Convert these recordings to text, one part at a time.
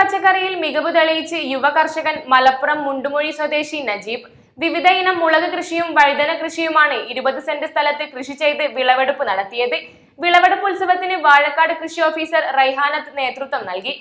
പച്ചക്കറിയിൽ മികവ് തെളിയിച്ച് യുവ കർഷകൻ മലപ്പുറം മുണ്ടുമൊഴി സ്വദേശി നജീബ് വിവിധ ഇനം മുളക് കൃഷിയും വഴുതന കൃഷിയുമാണ് ഇരുപത് സെന്റ് സ്ഥലത്ത് കൃഷി ചെയ്ത് വിളവെടുപ്പ് നടത്തിയത് വിളവെടുപ്പ് ഉത്സവത്തിന് വാഴക്കാട് കൃഷി ഓഫീസർ റൈഹാനത്ത് നേതൃത്വം നൽകി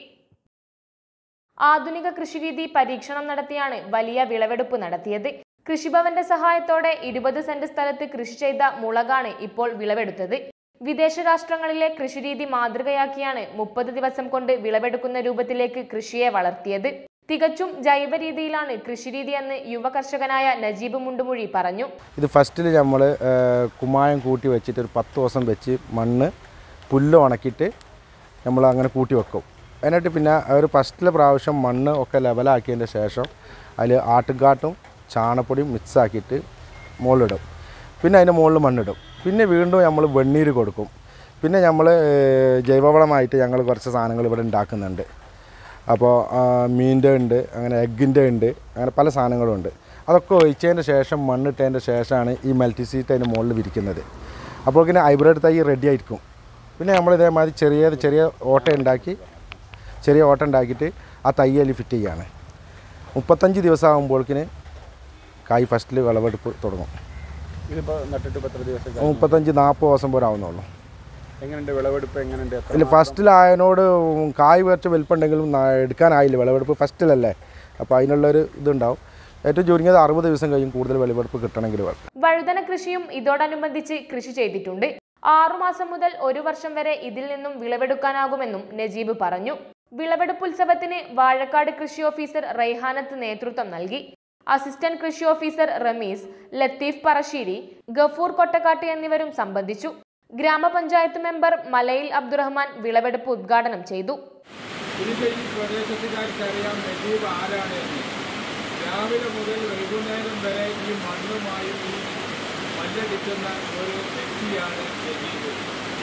ആധുനിക കൃഷിരീതി പരീക്ഷണം നടത്തിയാണ് വലിയ വിളവെടുപ്പ് നടത്തിയത് കൃഷിഭവന്റെ സഹായത്തോടെ ഇരുപത് സെന്റ് സ്ഥലത്ത് കൃഷി ചെയ്ത മുളകാണ് ഇപ്പോൾ വിളവെടുത്തത് വിദേശ രാഷ്ട്രങ്ങളിലെ കൃഷിരീതി മാതൃകയാക്കിയാണ് മുപ്പത് ദിവസം കൊണ്ട് വിളവെടുക്കുന്ന രൂപത്തിലേക്ക് കൃഷിയെ വളർത്തിയത് തികച്ചും ജൈവ രീതിയിലാണ് കൃഷിരീതി എന്ന് യുവ കർഷകനായ നജീബ് മുണ്ടുമുഴി പറഞ്ഞു ഇത് ഫസ്റ്റിൽ നമ്മൾ കുമ്മായം കൂട്ടി വെച്ചിട്ട് ഒരു പത്ത് ദിവസം വെച്ച് മണ്ണ് പുല്ല് ഉണക്കിയിട്ട് നമ്മൾ അങ്ങനെ കൂട്ടി വെക്കും എന്നിട്ട് പിന്നെ ഒരു ഫസ്റ്റിലെ പ്രാവശ്യം മണ്ണ് ഒക്കെ ലെവലാക്കിയതിൻ്റെ ശേഷം അതിൽ ആട്ടുംകാട്ടും ചാണപ്പൊടിയും മിക്സ് ആക്കിയിട്ട് മുകളിലിടും പിന്നെ അതിൻ്റെ മുകളിൽ മണ്ണിടും പിന്നെ വീണ്ടും നമ്മൾ വെണ്ണീര് കൊടുക്കും പിന്നെ നമ്മൾ ജൈവവളമായിട്ട് ഞങ്ങൾ കുറച്ച് സാധനങ്ങൾ ഇവിടെ ഉണ്ടാക്കുന്നുണ്ട് അപ്പോൾ മീനിൻ്റെ ഉണ്ട് അങ്ങനെ എഗ്ഗിൻ്റെ ഉണ്ട് അങ്ങനെ പല സാധനങ്ങളും ഉണ്ട് അതൊക്കെ ഒഴിച്ചതിന് ശേഷം മണ്ണിട്ടതിൻ്റെ ശേഷമാണ് ഈ മൾട്ടി സീറ്റ് അതിൻ്റെ മുകളിൽ വിരിക്കുന്നത് അപ്പോൾ ഇങ്ങനെ ഹൈബ്രിഡ് തൈ റെഡി ആയിരിക്കും പിന്നെ നമ്മൾ ഇതേമാതിരി ചെറിയ ചെറിയ ഓട്ട ഉണ്ടാക്കി ചെറിയ ഓട്ട ഉണ്ടാക്കിയിട്ട് ആ തൈ അതിൽ ഫിറ്റ് ചെയ്യാണ് മുപ്പത്തഞ്ച് ദിവസം ആകുമ്പോഴേക്കിന് കായ് ഫസ്റ്റിൽ വിളവെടുപ്പ് തുടങ്ങും ഇതിപ്പോൾ നട്ടിട്ട് ഇപ്പോൾ എത്ര ദിവസം മുപ്പത്തഞ്ച് നാൽപ്പത് ദിവസം പോലെ ആവുന്നുള്ളൂ എങ്ങനെയുണ്ട് വിളവെടുപ്പ് എങ്ങനെയുണ്ട് എത്ര ഇതിൽ ഫസ്റ്റിലായതിനോട് കായ് കുറച്ച് വലിപ്പമുണ്ടെങ്കിലും ന- എടുക്കാനായില്ല വിളവെടുപ്പ് ഫസ്റ്റിലല്ലേ അപ്പോൾ അതിനുള്ളൊരു ഇതുണ്ടാവും ഏറ്റവും ചുരുങ്ങിയത് അറുപത് ദിവസം കഴിയും കൂടുതൽ വിളവെടുപ്പ് കിട്ടണമെങ്കിൽ വേണം വഴുതന കൃഷിയും ഇതോടനുബന്ധിച്ച് കൃഷി ചെയ്തിട്ടുണ്ട് ആറുമാസം മുതൽ ഒരു വർഷം വരെ ഇതിൽ നിന്നും വിളവെടുക്കാനാകുമെന്നും നജീബ് പറഞ്ഞു വിളവെടുപ്പ് ഉത്സവത്തിന് വാഴക്കാട് കൃഷി ഓഫീസർ റൈഹാനത്ത് നേതൃത്വം നൽകി അസിസ്റ്റന്റ് കൃഷി ഓഫീസർ റമീസ് ലത്തീഫ് പറശ്ശേരി ഗഫൂർ കൊട്ടക്കാട്ട് എന്നിവരും സംബന്ധിച്ചു ഗ്രാമപഞ്ചായത്ത് മെമ്പർ മലയിൽ അബ്ദുറഹ്മാൻ വിളവെടുപ്പ് ഉദ്ഘാടനം ചെയ്തു ഇതിൻ്റെ ഈ പ്രദേശത്തുകാർക്ക് അറിയാം നജീബ് ആരാണ് എന്ന് രാവിലെ മുതൽ വൈകുന്നേരം വരെ ഈ മണ്ണുമായി ഈ മല്ലടിക്കുന്ന ഒരു വ്യക്തിയാണ് നജീബ്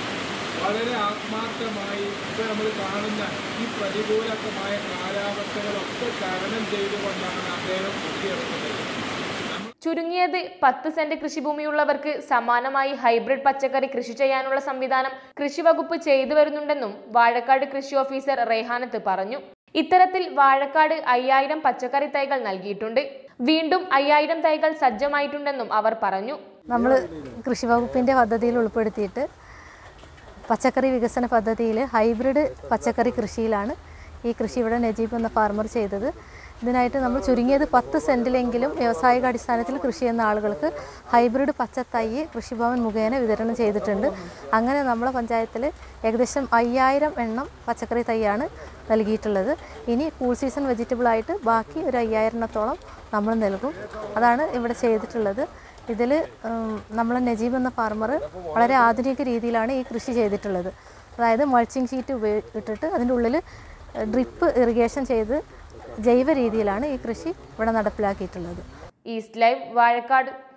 വളരെ ആത്മാർത്ഥമായി ഇപ്പോൾ നമ്മൾ കാണുന്ന ഈ പ്രതികൂലമായ കാലാവസ്ഥകളൊക്കെ തരണം ചെയ്തുകൊണ്ടാണ് അദ്ദേഹം കൃഷിയിറക്കുന്നത് ചുരുങ്ങിയത് പത്ത് സെന്റ് കൃഷിഭൂമിയുള്ളവർക്ക് സമാനമായി ഹൈബ്രിഡ് പച്ചക്കറി കൃഷി ചെയ്യാനുള്ള സംവിധാനം കൃഷി വകുപ്പ് ചെയ്തു വരുന്നുണ്ടെന്നും വാഴക്കാട് കൃഷി ഓഫീസർ റെഹാനത്ത് പറഞ്ഞു ഇത്തരത്തിൽ വാഴക്കാട് അയ്യായിരം പച്ചക്കറി തൈകൾ നൽകിയിട്ടുണ്ട് വീണ്ടും അയ്യായിരം തൈകൾ സജ്ജമായിട്ടുണ്ടെന്നും അവർ പറഞ്ഞു നമ്മൾ കൃഷി വകുപ്പിൻ്റെ പദ്ധതിയിൽ ഉൾപ്പെടുത്തിയിട്ട് പച്ചക്കറി വികസന പദ്ധതിയിൽ ഹൈബ്രിഡ് പച്ചക്കറി കൃഷിയിലാണ് ഈ കൃഷി ഇവിടെ നജീബ് എന്ന ഫാർമർ ചെയ്തത് ഇതിനായിട്ട് നമ്മൾ ചുരുങ്ങിയത് പത്ത് സെൻറ്റിലെങ്കിലും വ്യാവസായിക അടിസ്ഥാനത്തിൽ കൃഷി ചെയ്യുന്ന ആളുകൾക്ക് ഹൈബ്രിഡ് പച്ചത്തൈ കൃഷിഭവൻ മുഖേന വിതരണം ചെയ്തിട്ടുണ്ട് അങ്ങനെ നമ്മളെ പഞ്ചായത്തിൽ ഏകദേശം അയ്യായിരം എണ്ണം പച്ചക്കറി തൈയാണ് നൽകിയിട്ടുള്ളത് ഇനി കൂൾ സീസൺ വെജിറ്റബിൾ ആയിട്ട് ബാക്കി ഒരു അയ്യായിരത്തോളം നമ്മൾ നൽകും അതാണ് ഇവിടെ ചെയ്തിട്ടുള്ളത് ഇതിൽ നമ്മൾ നജീബ് എന്ന ഫാർമർ വളരെ ആധുനിക രീതിയിലാണ് ഈ കൃഷി ചെയ്തിട്ടുള്ളത് അതായത് മൾച്ചിങ് ഷീറ്റ് ഉപയോഗിച്ചിട്ട് അതിൻ്റെ ഉള്ളിൽ ഡ്രിപ്പ് ഇറിഗേഷൻ ചെയ്ത് ജൈവ രീതിയിലാണ് ഈ കൃഷി ഇവിടെ നടപ്പിലാക്കിയിട്ടുള്ളത് ഈസ്റ്റ് ലൈവ് വാഴക്കാട്